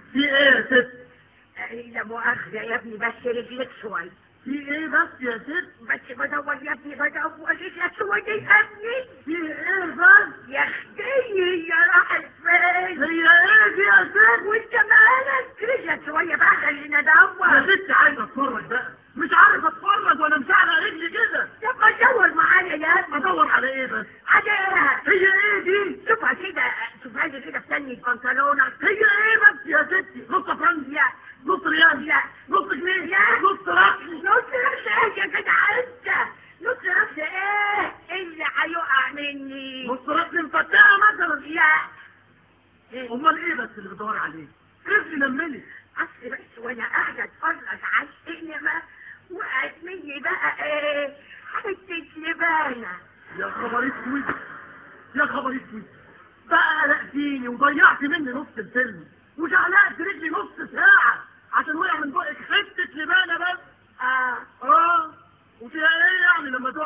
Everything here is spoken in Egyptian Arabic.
في ايه يا ست لا مؤاخذة يا ابني بس رجلك شوي في ايه بس يا ست بس بدور يا ابني بدور رجلك شوي يا ابني في ايه بس يا اختي هي راحت فين هي ايه دي يا ست وانت مالك رجلك شوية بقى خلينا يا ندور ست عايز اتفرج بقى مش عارف اتفرج وانا مش على رجلي كده يبقى دور معايا يا ابني ادور على ايه بس عليها هي ايه دي شوفها كده شوفها لي كده في تاني بنطلونك هي ايه بس يا ستي نص فرنك لا نص ريال لا نص جنيه لا. نص رقم نص نفس ايه يا جدع انت نص نفس ايه اللي هيقع مني نص رقم مفتاحة مثلا لا امال ايه بس اللي بدور عليه رجلي نملي اصل بس وانا قاعده اتفرج على السينما وقعت مني بقى ايه حته لبانه يا خبر اسود يا خبر اسود بقى قلقتيني وضيعت مني نص الفيلم وجعلت